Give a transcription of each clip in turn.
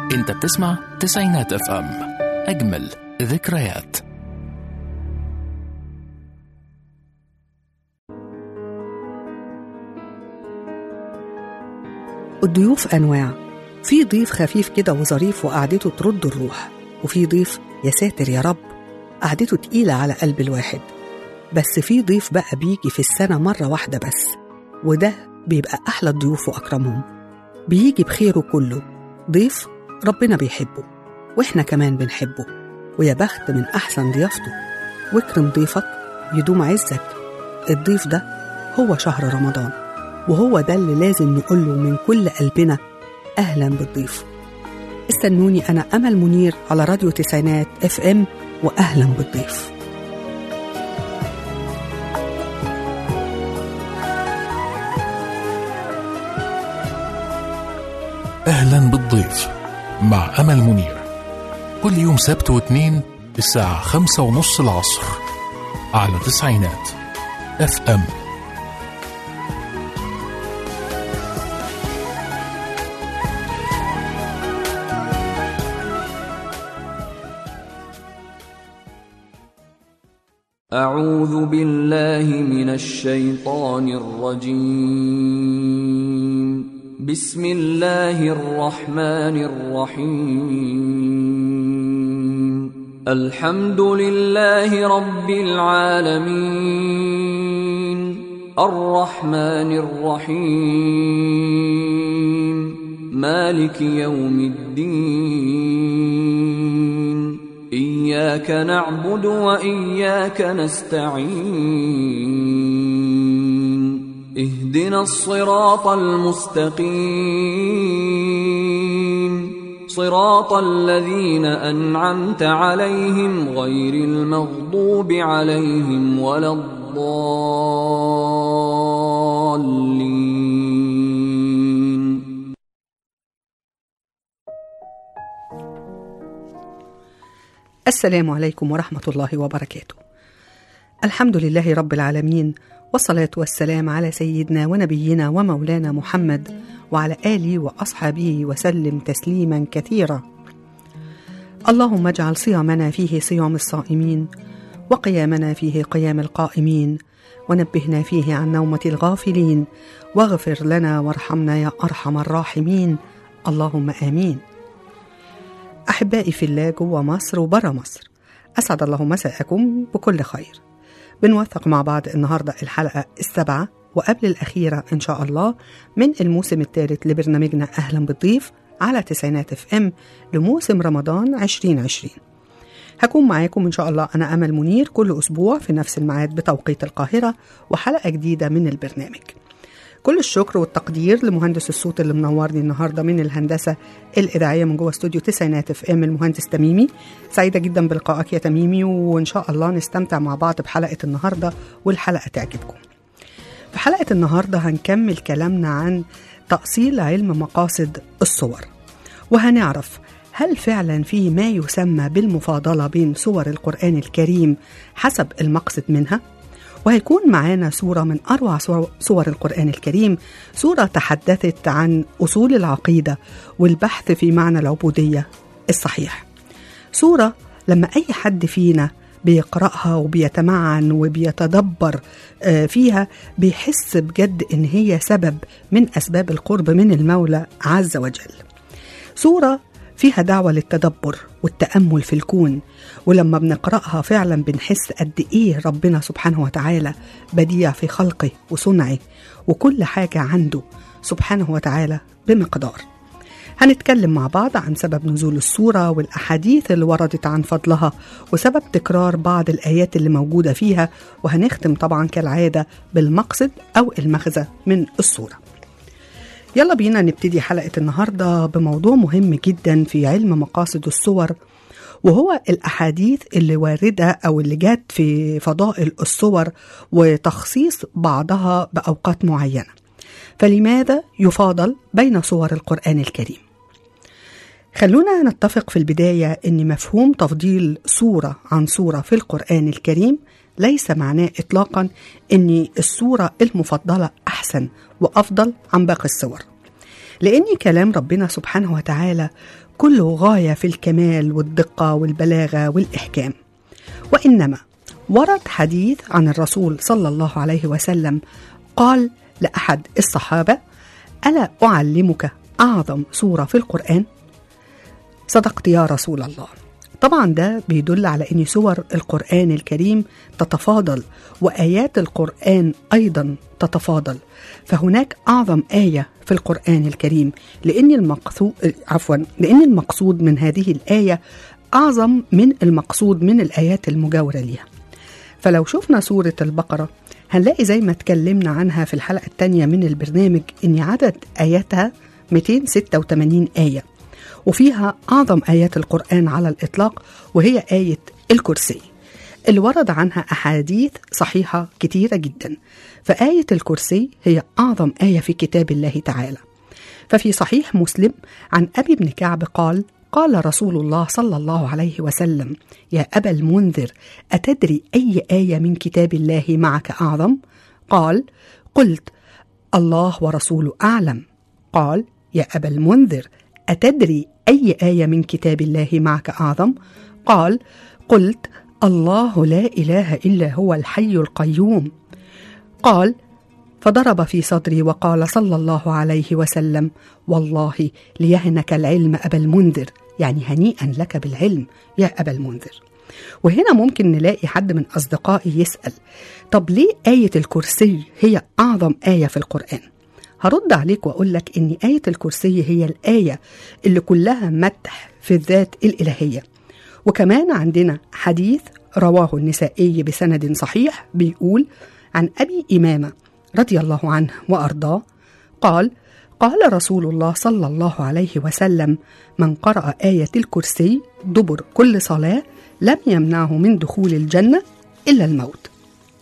انت بتسمع تسعينات اف ام اجمل ذكريات الضيوف أنواع في ضيف خفيف كده وظريف وقعدته ترد الروح وفي ضيف يا ساتر يا رب قعدته تقيلة على قلب الواحد بس في ضيف بقى بيجي في السنة مرة واحدة بس وده بيبقى أحلى الضيوف وأكرمهم بيجي بخيره كله ضيف ربنا بيحبه وإحنا كمان بنحبه ويا بخت من أحسن ضيافته واكرم ضيفك يدوم عزك الضيف ده هو شهر رمضان وهو ده اللي لازم نقوله من كل قلبنا أهلا بالضيف استنوني أنا أمل منير على راديو تسعينات اف ام وأهلا بالضيف اهلا بالضيف مع امل منير كل يوم سبت واثنين الساعة خمسة ونص العصر على تسعينات اف ام أعوذ بالله من الشيطان الرجيم بسم الله الرحمن الرحيم الحمد لله رب العالمين الرحمن الرحيم مالك يوم الدين إياك نعبد وإياك نستعين اهدنا الصراط المستقيم صراط الذين أنعمت عليهم غير المغضوب عليهم ولا الضالين السلام عليكم ورحمة الله وبركاته. الحمد لله رب العالمين والصلاة والسلام على سيدنا ونبينا ومولانا محمد وعلى آله وأصحابه وسلم تسليما كثيرا. اللهم اجعل صيامنا فيه صيام الصائمين وقيامنا فيه قيام القائمين ونبهنا فيه عن نومة الغافلين واغفر لنا وارحمنا يا أرحم الراحمين اللهم آمين. أحبائي في الله جوه مصر وبره مصر أسعد الله مساءكم بكل خير بنوثق مع بعض النهاردة الحلقة السابعة وقبل الأخيرة إن شاء الله من الموسم الثالث لبرنامجنا أهلا بالضيف على تسعينات اف ام لموسم رمضان 2020 هكون معاكم إن شاء الله أنا أمل منير كل أسبوع في نفس الميعاد بتوقيت القاهرة وحلقة جديدة من البرنامج كل الشكر والتقدير لمهندس الصوت اللي منورني النهارده من الهندسه الاذاعيه من جوه استوديو تسعينات اف ام المهندس تميمي سعيده جدا بلقائك يا تميمي وان شاء الله نستمتع مع بعض بحلقه النهارده والحلقه تعجبكم في حلقه النهارده هنكمل كلامنا عن تاصيل علم مقاصد الصور وهنعرف هل فعلا في ما يسمى بالمفاضله بين صور القران الكريم حسب المقصد منها وهيكون معانا صورة من أروع صور القرآن الكريم صورة تحدثت عن أصول العقيدة والبحث في معنى العبودية الصحيح صورة لما أي حد فينا بيقرأها وبيتمعن وبيتدبر فيها بيحس بجد إن هي سبب من أسباب القرب من المولى عز وجل صورة فيها دعوة للتدبر والتأمل في الكون ولما بنقرأها فعلا بنحس قد إيه ربنا سبحانه وتعالى بديع في خلقه وصنعه وكل حاجة عنده سبحانه وتعالى بمقدار هنتكلم مع بعض عن سبب نزول السورة والأحاديث اللي وردت عن فضلها وسبب تكرار بعض الآيات اللي موجودة فيها وهنختم طبعا كالعادة بالمقصد أو المغزى من السورة يلا بينا نبتدي حلقة النهاردة بموضوع مهم جدا في علم مقاصد الصور وهو الأحاديث اللي واردة أو اللي جت في فضائل الصور وتخصيص بعضها بأوقات معينة فلماذا يفاضل بين صور القرآن الكريم خلونا نتفق في البداية أن مفهوم تفضيل صورة عن صورة في القرآن الكريم ليس معناه إطلاقا أن الصورة المفضلة أحسن وأفضل عن باقي الصور لأن كلام ربنا سبحانه وتعالى كله غاية في الكمال والدقة والبلاغة والإحكام وإنما ورد حديث عن الرسول صلى الله عليه وسلم قال لأحد الصحابة ألا أعلمك أعظم سورة في القرآن؟ صدقت يا رسول الله طبعا ده بيدل على ان سور القران الكريم تتفاضل وايات القران ايضا تتفاضل فهناك اعظم ايه في القران الكريم لان المقصود عفوا لان المقصود من هذه الايه اعظم من المقصود من الايات المجاوره ليها فلو شفنا سوره البقره هنلاقي زي ما اتكلمنا عنها في الحلقه الثانيه من البرنامج ان عدد اياتها 286 ايه وفيها أعظم آيات القرآن على الإطلاق وهي آية الكرسي اللي ورد عنها أحاديث صحيحة كتيرة جدا فآية الكرسي هي أعظم آية في كتاب الله تعالى ففي صحيح مسلم عن أبي بن كعب قال قال رسول الله صلى الله عليه وسلم يا أبا المنذر أتدري أي آية من كتاب الله معك أعظم؟ قال قلت الله ورسوله أعلم قال يا أبا المنذر أتدري أي آية من كتاب الله معك أعظم؟ قال: قلت: الله لا إله إلا هو الحي القيوم. قال: فضرب في صدري وقال صلى الله عليه وسلم: والله ليهنك العلم أبا المنذر، يعني هنيئا لك بالعلم يا أبا المنذر. وهنا ممكن نلاقي حد من أصدقائي يسأل: طب ليه آية الكرسي هي أعظم آية في القرآن؟ هرد عليك واقول لك ان ايه الكرسي هي الايه اللي كلها مدح في الذات الالهيه وكمان عندنا حديث رواه النسائي بسند صحيح بيقول عن ابي امامه رضي الله عنه وارضاه قال قال رسول الله صلى الله عليه وسلم من قرأ آية الكرسي دبر كل صلاة لم يمنعه من دخول الجنة إلا الموت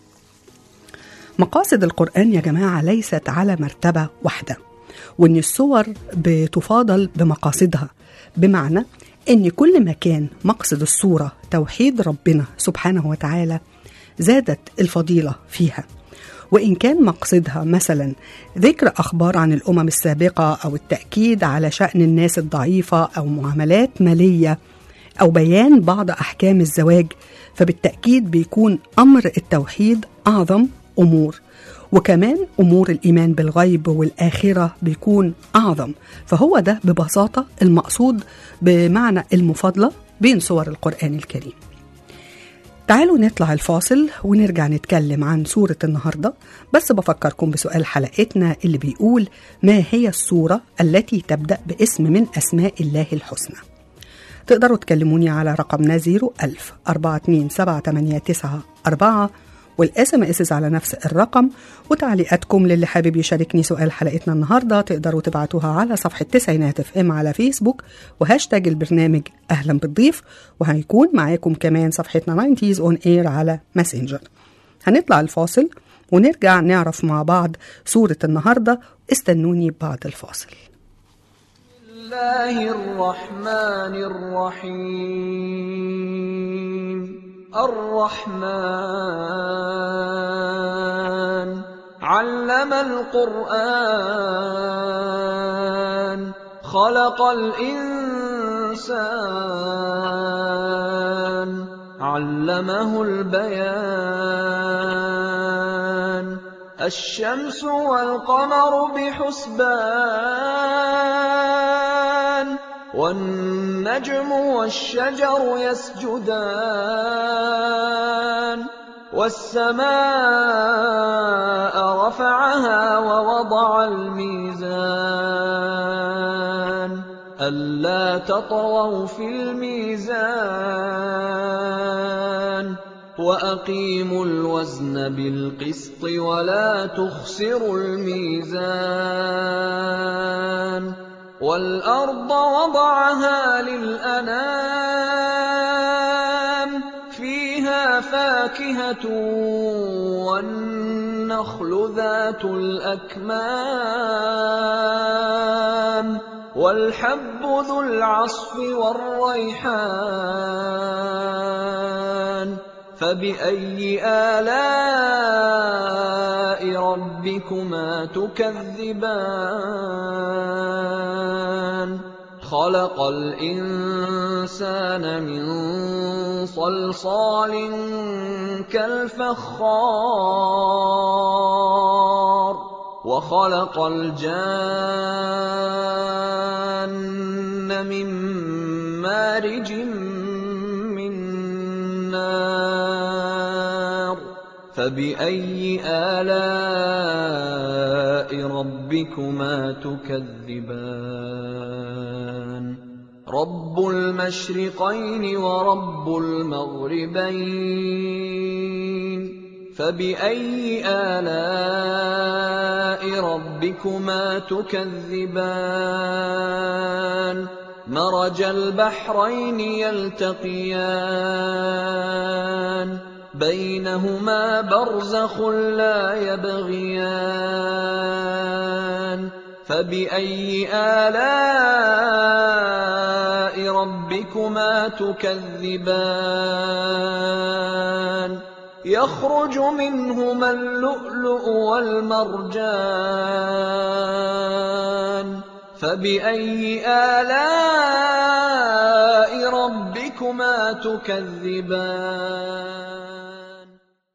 مقاصد القرآن يا جماعة ليست على مرتبة واحدة وإن الصور بتفاضل بمقاصدها بمعنى إن كل ما كان مقصد الصورة توحيد ربنا سبحانه وتعالى زادت الفضيلة فيها وإن كان مقصدها مثلا ذكر أخبار عن الأمم السابقة أو التأكيد على شأن الناس الضعيفة أو معاملات مالية أو بيان بعض أحكام الزواج فبالتأكيد بيكون أمر التوحيد أعظم امور وكمان امور الايمان بالغيب والاخره بيكون اعظم فهو ده ببساطه المقصود بمعنى المفاضله بين صور القران الكريم تعالوا نطلع الفاصل ونرجع نتكلم عن سورة النهاردة بس بفكركم بسؤال حلقتنا اللي بيقول ما هي السورة التي تبدأ باسم من أسماء الله الحسنى تقدروا تكلموني على رقمنا 01000 427 والاس ام اس على نفس الرقم وتعليقاتكم للي حابب يشاركني سؤال حلقتنا النهارده تقدروا تبعتوها على صفحه تسعينات اف ام على فيسبوك وهاشتاج البرنامج اهلا بالضيف وهيكون معاكم كمان صفحتنا 90s اون اير على ماسنجر هنطلع الفاصل ونرجع نعرف مع بعض سورة النهاردة استنوني بعد الفاصل الله الرحمن الرحيم الرحمن علم القرآن خلق الإنسان علمه البيان الشمس والقمر بحسبان والنجم والشجر يسجدان والسماء رفعها ووضع الميزان ألا تطغوا في الميزان وأقيموا الوزن بالقسط ولا تخسروا الميزان والأرض وضعها للأنام فيها فاكهة والنخل ذات الأكمام والحب ذو العصف والريحان فبأي آلاء ربكما تكذبان خلق الإنسان من صلصال كالفخار وخلق الجان من مارج من نار فبأي آلاء ربكما تكذبان رب المشرقين ورب المغربين فبأي آلاء ربكما تكذبان مرج البحرين يلتقيان بينهما برزخ لا يبغيان فبأي آلاء ربكما تكذبان يخرج منهما اللؤلؤ والمرجان فبأي آلاء ربكما تكذبان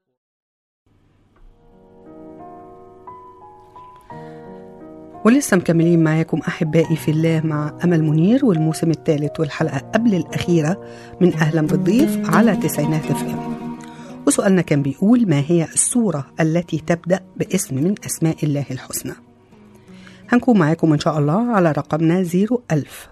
ولسه مكملين معاكم أحبائي في الله مع أمل منير والموسم الثالث والحلقة قبل الأخيرة من أهلا بالضيف على تسعينات اف ام وسؤالنا كان بيقول ما هي السورة التي تبدأ باسم من أسماء الله الحسنى هنكون معاكم إن شاء الله على رقمنا 01000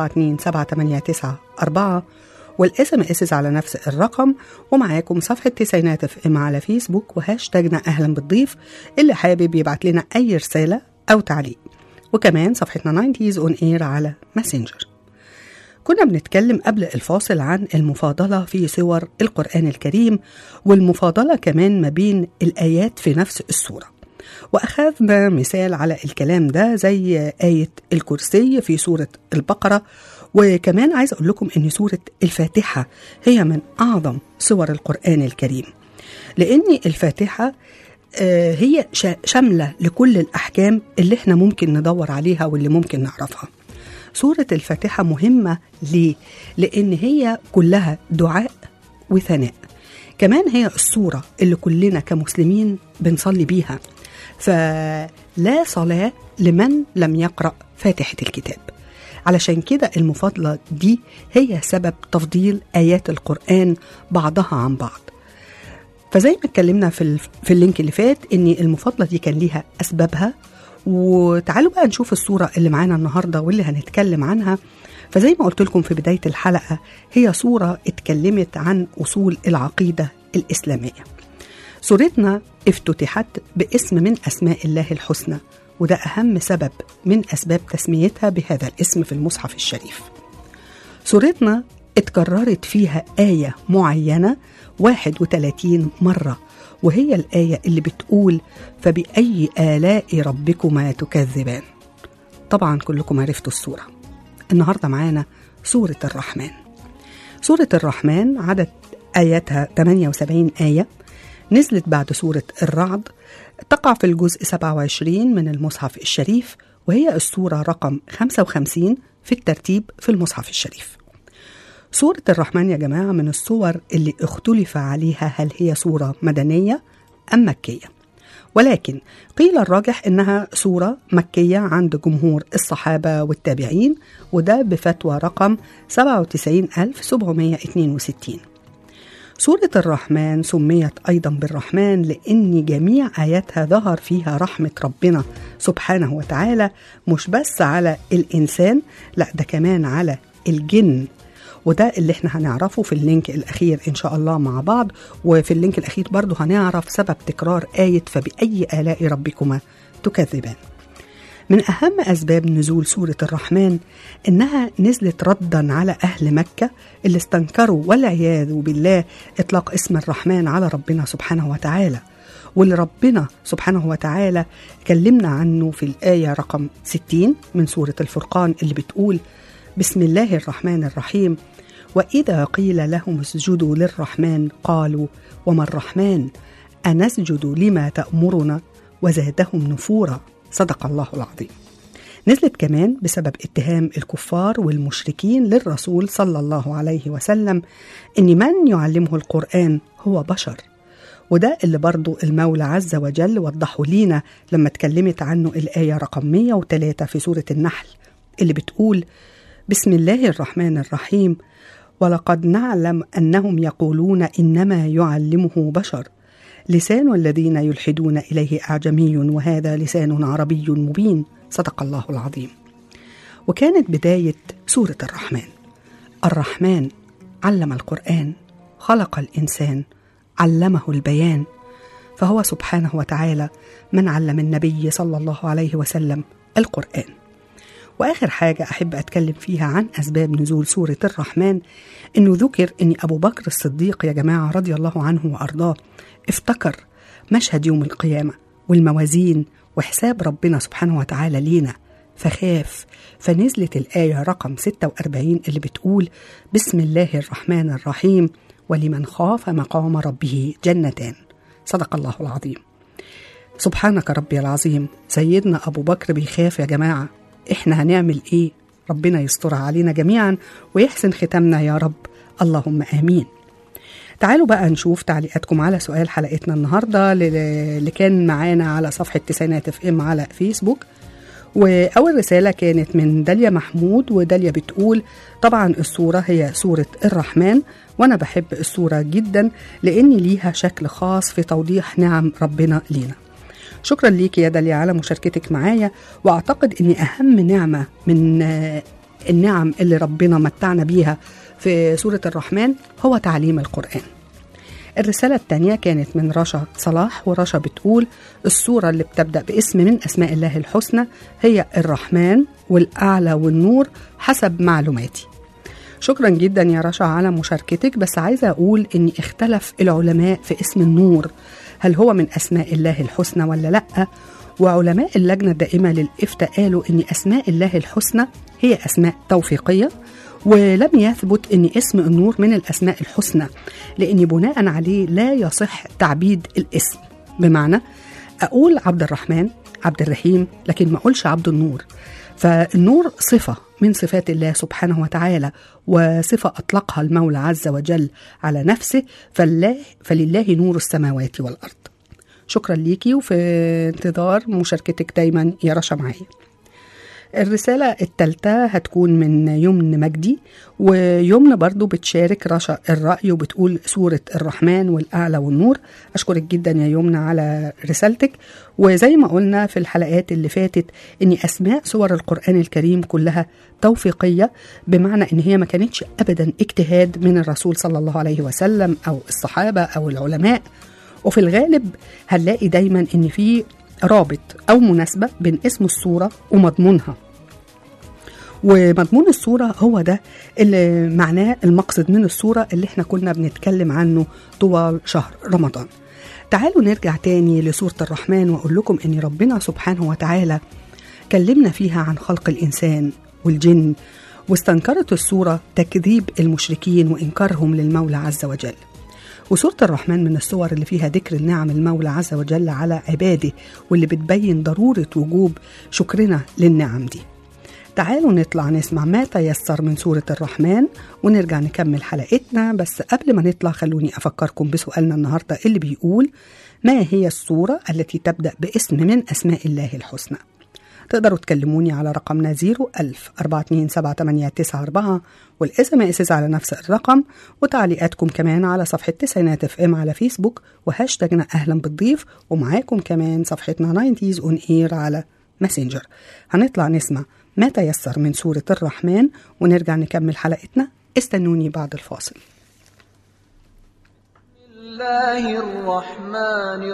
42789 والاس ام اس على نفس الرقم ومعاكم صفحة تسعينات اف ام على فيسبوك وهاشتاجنا أهلا بالضيف اللي حابب يبعت لنا أي رسالة أو تعليق وكمان صفحتنا 90s اون اير على ماسنجر كنا بنتكلم قبل الفاصل عن المفاضلة في سور القرآن الكريم والمفاضلة كمان ما بين الآيات في نفس السورة وأخذنا مثال على الكلام ده زي آية الكرسي في سورة البقرة وكمان عايز أقول لكم أن سورة الفاتحة هي من أعظم سور القرآن الكريم لأن الفاتحة آه، هي شا- شاملة لكل الأحكام اللي احنا ممكن ندور عليها واللي ممكن نعرفها سورة الفاتحة مهمة ليه؟ لأن هي كلها دعاء وثناء كمان هي الصورة اللي كلنا كمسلمين بنصلي بيها فلا صلاة لمن لم يقرأ فاتحة الكتاب علشان كده المفاضلة دي هي سبب تفضيل آيات القرآن بعضها عن بعض فزي ما اتكلمنا في ال- في اللينك اللي فات ان المفاضله دي كان ليها اسبابها وتعالوا بقى نشوف الصوره اللي معانا النهارده واللي هنتكلم عنها فزي ما قلت لكم في بدايه الحلقه هي صوره اتكلمت عن اصول العقيده الاسلاميه سورتنا افتتحت باسم من اسماء الله الحسنى وده اهم سبب من اسباب تسميتها بهذا الاسم في المصحف الشريف سورتنا اتكررت فيها آية معينة 31 مرة وهي الآية اللي بتقول فبأي آلاء ربكما تكذبان طبعا كلكم عرفتوا السورة النهاردة معانا سورة الرحمن سورة الرحمن عدد آياتها 78 آية نزلت بعد سورة الرعد تقع في الجزء 27 من المصحف الشريف وهي السورة رقم 55 في الترتيب في المصحف الشريف سورة الرحمن يا جماعة من الصور اللي اختلف عليها هل هي سورة مدنية أم مكية ولكن قيل الراجح إنها سورة مكية عند جمهور الصحابة والتابعين وده بفتوى رقم 97762 سورة الرحمن سميت أيضا بالرحمن لأن جميع آياتها ظهر فيها رحمة ربنا سبحانه وتعالى مش بس على الإنسان لا ده كمان على الجن وده اللي احنا هنعرفه في اللينك الأخير إن شاء الله مع بعض وفي اللينك الأخير برضو هنعرف سبب تكرار آية فبأي آلاء ربكما تكذبان من أهم أسباب نزول سورة الرحمن إنها نزلت ردا على أهل مكة اللي استنكروا والعياذ بالله إطلاق اسم الرحمن على ربنا سبحانه وتعالى واللي ربنا سبحانه وتعالى كلمنا عنه في الآية رقم 60 من سورة الفرقان اللي بتقول بسم الله الرحمن الرحيم وإذا قيل لهم اسجدوا للرحمن قالوا وما الرحمن أنسجد لما تأمرنا وزادهم نفورا صدق الله العظيم نزلت كمان بسبب اتهام الكفار والمشركين للرسول صلى الله عليه وسلم إن من يعلمه القرآن هو بشر وده اللي برضو المولى عز وجل وضحه لينا لما اتكلمت عنه الآية رقم 103 في سورة النحل اللي بتقول بسم الله الرحمن الرحيم ولقد نعلم أنهم يقولون إنما يعلمه بشر لسان الذين يلحدون إليه أعجمي وهذا لسان عربي مبين صدق الله العظيم وكانت بداية سورة الرحمن الرحمن علم القرآن خلق الإنسان علمه البيان فهو سبحانه وتعالى من علم النبي صلى الله عليه وسلم القرآن وآخر حاجة أحب أتكلم فيها عن أسباب نزول سورة الرحمن إنه ذكر إن أبو بكر الصديق يا جماعة رضي الله عنه وأرضاه افتكر مشهد يوم القيامة والموازين وحساب ربنا سبحانه وتعالى لينا فخاف فنزلت الآية رقم 46 اللي بتقول بسم الله الرحمن الرحيم ولمن خاف مقام ربه جنتان صدق الله العظيم سبحانك ربي العظيم سيدنا أبو بكر بيخاف يا جماعة إحنا هنعمل إيه ربنا يسترها علينا جميعا ويحسن ختامنا يا رب اللهم آمين تعالوا بقى نشوف تعليقاتكم على سؤال حلقتنا النهارده اللي كان معانا على صفحه تسعينات اف ام على فيسبوك واول رساله كانت من داليا محمود وداليا بتقول طبعا الصوره هي صوره الرحمن وانا بحب الصوره جدا لان ليها شكل خاص في توضيح نعم ربنا لينا شكرا ليك يا داليا على مشاركتك معايا واعتقد ان اهم نعمه من النعم اللي ربنا متعنا بيها في سورة الرحمن هو تعليم القرآن الرسالة الثانية كانت من رشا صلاح ورشا بتقول السورة اللي بتبدأ باسم من أسماء الله الحسنى هي الرحمن والأعلى والنور حسب معلوماتي شكرا جدا يا رشا على مشاركتك بس عايزة أقول أن اختلف العلماء في اسم النور هل هو من أسماء الله الحسنى ولا لأ وعلماء اللجنة الدائمة للإفتاء قالوا أن أسماء الله الحسنى هي أسماء توفيقية ولم يثبت ان اسم النور من الاسماء الحسنى لان بناء عليه لا يصح تعبيد الاسم بمعنى اقول عبد الرحمن عبد الرحيم لكن ما اقولش عبد النور فالنور صفه من صفات الله سبحانه وتعالى وصفه اطلقها المولى عز وجل على نفسه فالله فلله نور السماوات والارض شكرا ليكي وفي انتظار مشاركتك دايما يا رشا معايا الرسالة التالتة هتكون من يمن مجدي ويمن برضو بتشارك رشا الرأي وبتقول سورة الرحمن والأعلى والنور أشكرك جدا يا يمن على رسالتك وزي ما قلنا في الحلقات اللي فاتت أن أسماء سور القرآن الكريم كلها توفيقية بمعنى أن هي ما كانتش أبدا اجتهاد من الرسول صلى الله عليه وسلم أو الصحابة أو العلماء وفي الغالب هنلاقي دايما أن في رابط أو مناسبة بين اسم الصورة ومضمونها ومضمون الصورة هو ده اللي معناه المقصد من الصورة اللي احنا كنا بنتكلم عنه طوال شهر رمضان تعالوا نرجع تاني لسورة الرحمن وأقول لكم أن ربنا سبحانه وتعالى كلمنا فيها عن خلق الإنسان والجن واستنكرت الصورة تكذيب المشركين وإنكارهم للمولى عز وجل وسورة الرحمن من الصور اللي فيها ذكر النعم المولى عز وجل على عباده واللي بتبين ضرورة وجوب شكرنا للنعم دي تعالوا نطلع نسمع ما تيسر من سورة الرحمن ونرجع نكمل حلقتنا بس قبل ما نطلع خلوني أفكركم بسؤالنا النهاردة اللي بيقول ما هي السورة التي تبدأ باسم من أسماء الله الحسنى تقدروا تكلموني على رقمنا 01000 427 والاس ام اس على نفس الرقم وتعليقاتكم كمان على صفحة تسعينات اف ام على فيسبوك وهاشتاجنا اهلا بالضيف ومعاكم كمان صفحتنا 90s اون اير على ماسنجر هنطلع نسمع ما تيسر من سورة الرحمن ونرجع نكمل حلقتنا استنوني بعد الفاصل الله الرحمن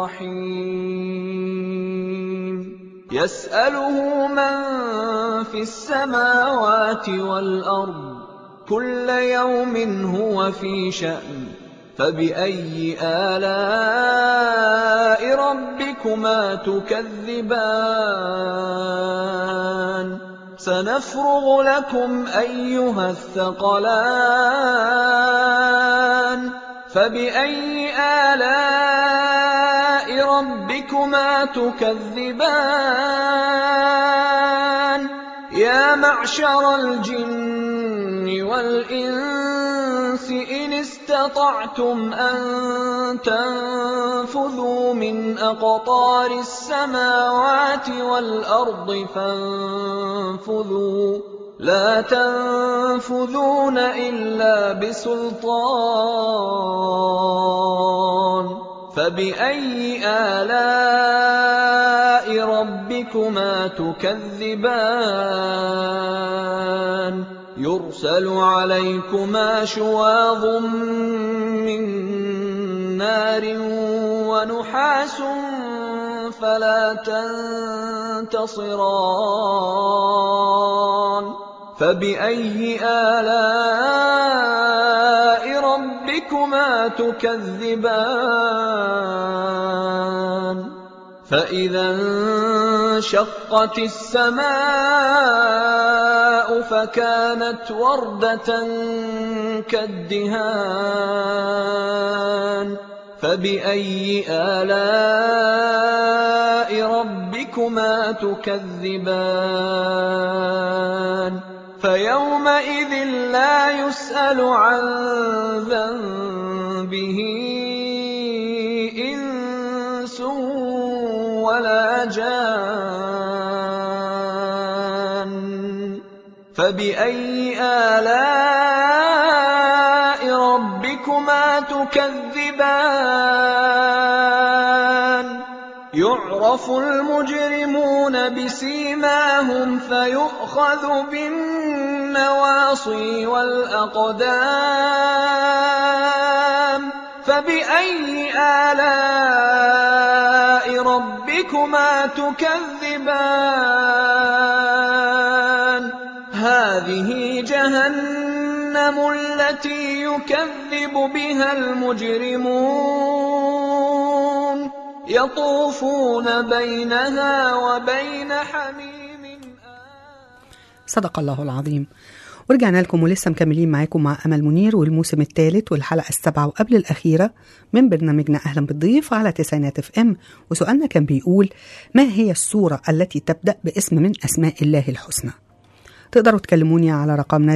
الرحيم يسأله من في السماوات والأرض كل يوم هو في شأن فبأي آلاء ربكما تكذبان سنفرغ لكم أيها الثقلان فبأي آلاء ربكما تكذبان يا معشر الجن والإنس إن استطعتم أن تنفذوا من أقطار السماوات والأرض فانفذوا لا تنفذون إلا بسلطان فبأي آلاء ربكما تكذبان يرسل عليكما شواظ من نار ونحاس فلا تنتصران فبأي آلاء ربكما تكذبان فإذا انشقت السماء فكانت وردة كالدهان فبأي آلاء ربكما تكذبان فيومئذ لا يسأل عن ذنبه إنس ولا جان فبأي آلاء ربكما تكذبان يعرف المجرمون بسيماهم فيؤخذ بالنواصي والأقدام فبأي آلاء ربكما تكذبان هذه جهنم التي يكذب بها المجرمون يطوفون بينها وبين حميم صدق الله العظيم ورجعنا لكم ولسه مكملين معاكم مع أمل منير والموسم الثالث والحلقة السابعة وقبل الأخيرة من برنامجنا أهلا بالضيف على تسعينات اف ام وسؤالنا كان بيقول ما هي السورة التي تبدأ باسم من أسماء الله الحسنى تقدروا تكلموني على رقمنا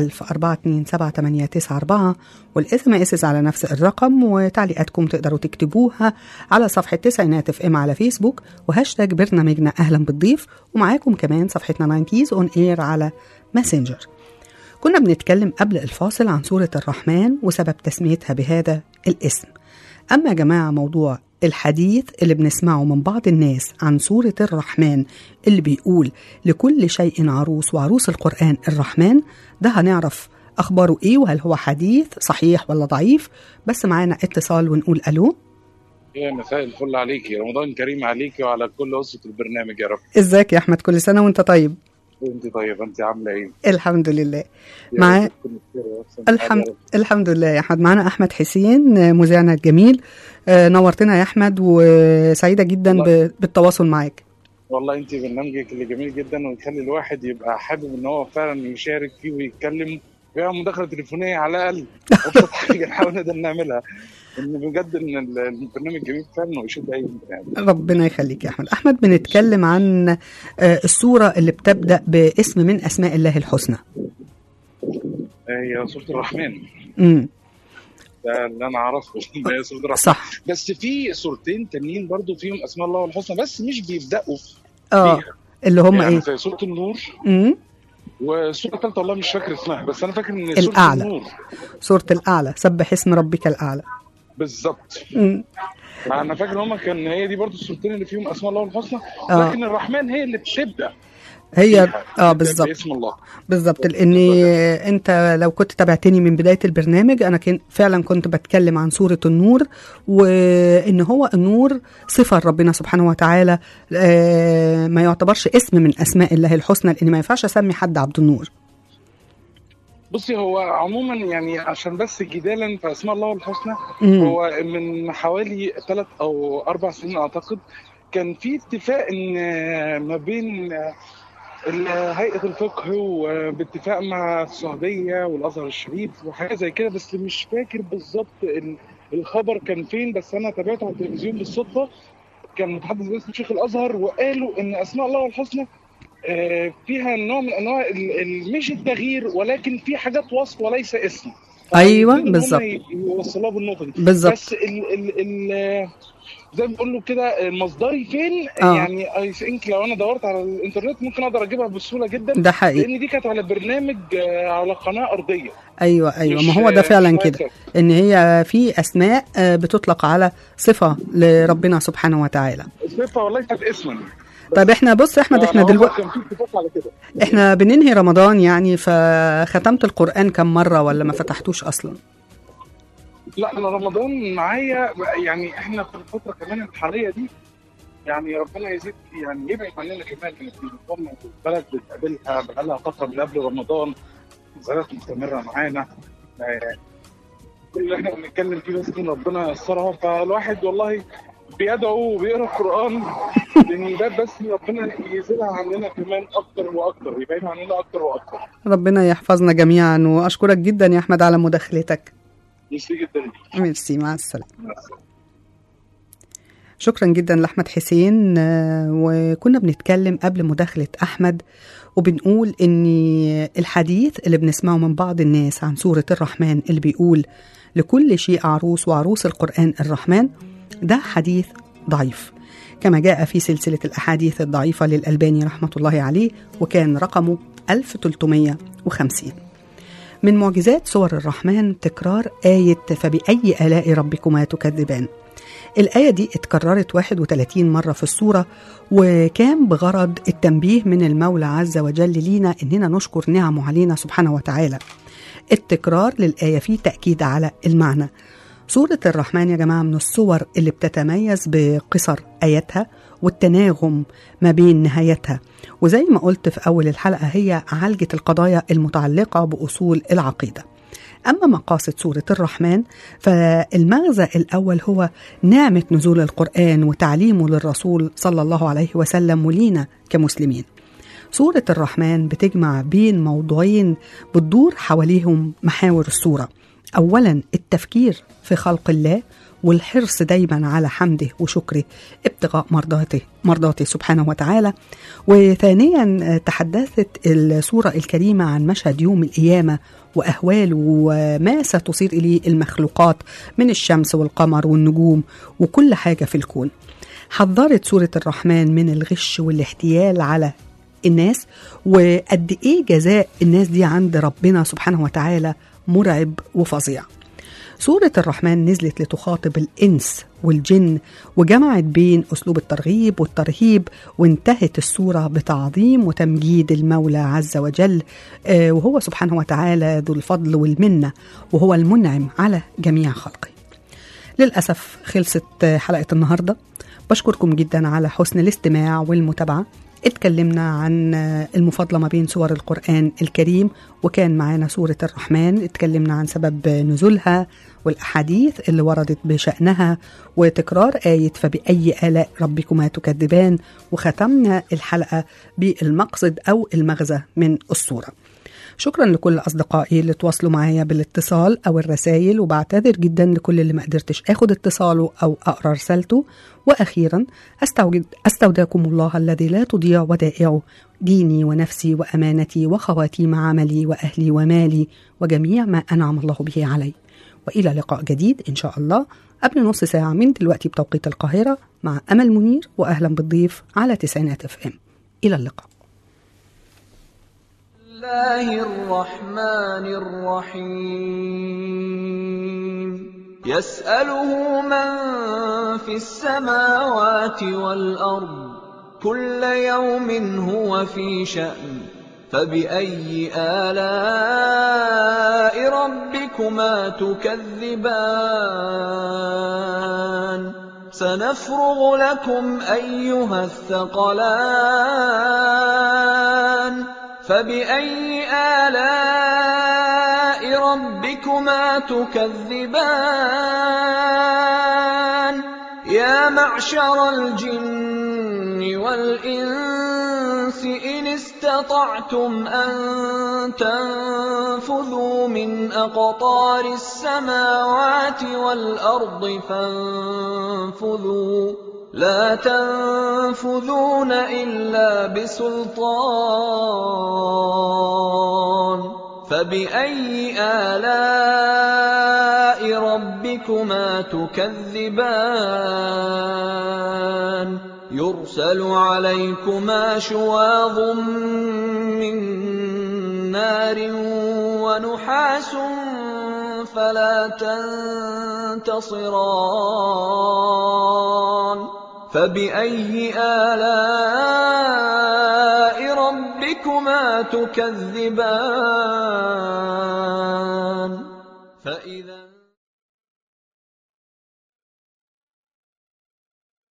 010427894 والاس ام اس على نفس الرقم وتعليقاتكم تقدروا تكتبوها على صفحة تسعينات اف ام على فيسبوك وهاشتاج برنامجنا اهلا بالضيف ومعاكم كمان صفحتنا 90 اون اير على ماسنجر كنا بنتكلم قبل الفاصل عن سورة الرحمن وسبب تسميتها بهذا الاسم أما يا جماعة موضوع الحديث اللي بنسمعه من بعض الناس عن سورة الرحمن اللي بيقول لكل شيء عروس وعروس القرآن الرحمن ده هنعرف أخباره إيه وهل هو حديث صحيح ولا ضعيف بس معانا اتصال ونقول ألو يا مساء الفل عليكي رمضان كريم عليكي وعلى كل أسرة البرنامج يا رب ازيك يا أحمد كل سنة وانت طيب وانت طيبة انت عاملة ايه؟ الحمد لله يا معاك رب تكوني بخير وأحسن الحمد حال يا رب. الحمد لله يا احمد معانا احمد حسين آه، مذيعنا الجميل آه، نورتنا يا احمد وسعيده جدا والله. ب- بالتواصل معاك والله انت برنامجك اللي جميل جدا ويخلي الواحد يبقى حابب ان هو فعلا يشارك فيه ويتكلم ويعمل مداخلة تليفونية على الأقل أبسط حاجة نحاول نقدر نعملها إن بجد إن ال- البرنامج جميل فعلا ويشد أي بني آدم. ربنا يخليك يا احمد احمد بنتكلم عن آه، السوره اللي بتبدا باسم من اسماء الله الحسنى هي سورة الرحمن امم ده اللي أنا أعرفه إن هي سورة الرحمن صح بس في سورتين تانيين برضو فيهم اسماء الله الحسنى بس مش بيبداوا اه فيها اللي هم يعني ايه زي سوره النور امم والسوره الثالثه والله مش فاكر اسمها بس انا فاكر ان الأعلى. سوره النور سوره الاعلى سبح اسم ربك الاعلى بالظبط مم. انا فاكر ان هم كان هي دي برضو السورتين اللي فيهم اسماء الله الحسنى آه. لكن الرحمن هي اللي بتبدا هي فيها. اه بتبدأ بالظبط باسم الله بالظبط لان انت لو كنت تابعتني من بدايه البرنامج انا كن فعلا كنت بتكلم عن سوره النور وان هو النور صفه ربنا سبحانه وتعالى آه، ما يعتبرش اسم من اسماء الله الحسنى لان ما ينفعش اسمي حد عبد النور بصي هو عموما يعني عشان بس جدالا في اسماء الله الحسنى مم. هو من حوالي ثلاث او اربع سنين اعتقد كان في اتفاق ان ما بين ال- هيئه الفقه وباتفاق مع السعوديه والازهر الشريف وحاجه زي كده بس مش فاكر بالظبط ال- الخبر كان فين بس انا تابعته على التلفزيون بالصدفه كان متحدث باسم شيخ الازهر وقالوا ان اسماء الله الحسنى آه، فيها نوع من انواع ال- ال- مش التغيير ولكن في حاجات وصف وليس اسم أيوة، فعايزين إن هم بالظبط. ي- يوصلوها بالنقطه دي بالظبط بس ال ال ال زي ما بيقولوا كده المصدري فين آه. يعني اي ثينك لو انا دورت على الانترنت ممكن اقدر اجيبها بسهوله جدا ده حقيقي لان دي كانت على برنامج آه، على قناه ارضيه ايوه ايوه مش- ما هو ده آه، فعلا مش كده واتساب. ان هي في اسماء آه، بتطلق على صفه لربنا سبحانه وتعالى صفه وليست اسما طيب احنا بص يا احمد احنا فهو دلوقتي كان في اتفاق على كده احنا بننهي رمضان يعني فختمت القران كم مره ولا ما فتحتوش اصلا لا انا رمضان معايا يعني احنا في الفتره كمان الحاليه دي يعني ربنا يزيد يعني يبعد عننا كمان ان النظام البلد بتقابلها بقالها فتره من قبل رمضان زيارات مستمره معانا آه، كل اللي احنا بنتكلم فيه بس ان ربنا ييسرها فالواحد والله بيدعو وبيقرا القران لان ده بس ربنا يزيدها عننا كمان اكتر واكتر يبعد عننا اكتر واكتر ربنا يحفظنا جميعا واشكرك جدا يا احمد على مداخلتك ميرسي جدا ليك. ميرسي مع السلامه مع السلامة. شكرا جدا لاحمد حسين آه، وكنا بنتكلم قبل مداخله احمد وبنقول ان الحديث اللي بنسمعه من بعض الناس عن سوره الرحمن اللي بيقول لكل شيء عروس وعروس القران الرحمن ده حديث ضعيف كما جاء في سلسله الاحاديث الضعيفه للالباني رحمه الله عليه وكان رقمه 1350 من معجزات سور الرحمن تكرار آية فبأي آلاء ربكما تكذبان الآية دي اتكررت 31 مرة في السورة وكان بغرض التنبيه من المولى عز وجل لينا إننا نشكر نعمه علينا سبحانه وتعالى التكرار للآية فيه تأكيد على المعنى سورة الرحمن يا جماعة من الصور اللي بتتميز بقصر آياتها والتناغم ما بين نهايتها وزي ما قلت في أول الحلقة هي عالجت القضايا المتعلقة بأصول العقيدة أما مقاصد سورة الرحمن فالمغزى الأول هو نعمة نزول القرآن وتعليمه للرسول صلى الله عليه وسلم ولينا كمسلمين سورة الرحمن بتجمع بين موضوعين بتدور حواليهم محاور السورة أولا التفكير في خلق الله والحرص دايما على حمده وشكره ابتغاء مرضاته مرضاته سبحانه وتعالى وثانيا تحدثت السورة الكريمة عن مشهد يوم القيامة وأهواله وما ستصير إليه المخلوقات من الشمس والقمر والنجوم وكل حاجة في الكون حذرت سورة الرحمن من الغش والاحتيال على الناس وقد ايه جزاء الناس دي عند ربنا سبحانه وتعالى مرعب وفظيع سورة الرحمن نزلت لتخاطب الإنس والجن وجمعت بين أسلوب الترغيب والترهيب وانتهت السورة بتعظيم وتمجيد المولى عز وجل آه، وهو سبحانه وتعالى ذو الفضل والمنة وهو المنعم على جميع خلقه للأسف خلصت حلقة النهاردة بشكركم جدا على حسن الاستماع والمتابعة اتكلمنا عن المفاضلة ما بين سور القرآن الكريم وكان معانا سورة الرحمن اتكلمنا عن سبب نزولها والأحاديث اللي وردت بشأنها وتكرار آية فبأي آلاء ربكما تكذبان وختمنا الحلقة بالمقصد أو المغزى من السورة شكرا لكل أصدقائي اللي تواصلوا معايا بالاتصال أو الرسائل وبعتذر جدا لكل اللي ما قدرتش أخد اتصاله أو أقرأ رسالته وأخيرا أستوجد أستودعكم الله الذي لا تضيع ودائعه ديني ونفسي وأمانتي وخواتيم عملي وأهلي ومالي وجميع ما أنعم الله به علي وإلى لقاء جديد إن شاء الله قبل نص ساعة من دلوقتي بتوقيت القاهرة مع أمل منير وأهلا بالضيف على تسعينات اف ام إلى اللقاء الله الرحمن الرحيم يسأله من في السماوات والأرض كل يوم هو في شأن فبأي آلاء ربكما تكذبان سنفرغ لكم أيها الثقلان فبأي آلاء ربكما تكذبان يا معشر الجن والإنس إن استطعتم أن تنفذوا من أقطار السماوات والأرض فانفذوا لا تنفذون الا بسلطان فباي الاء ربكما تكذبان يرسل عليكما شواظ من نار ونحاس فلا تنتصران فباي الاء ربكما تكذبان فاذا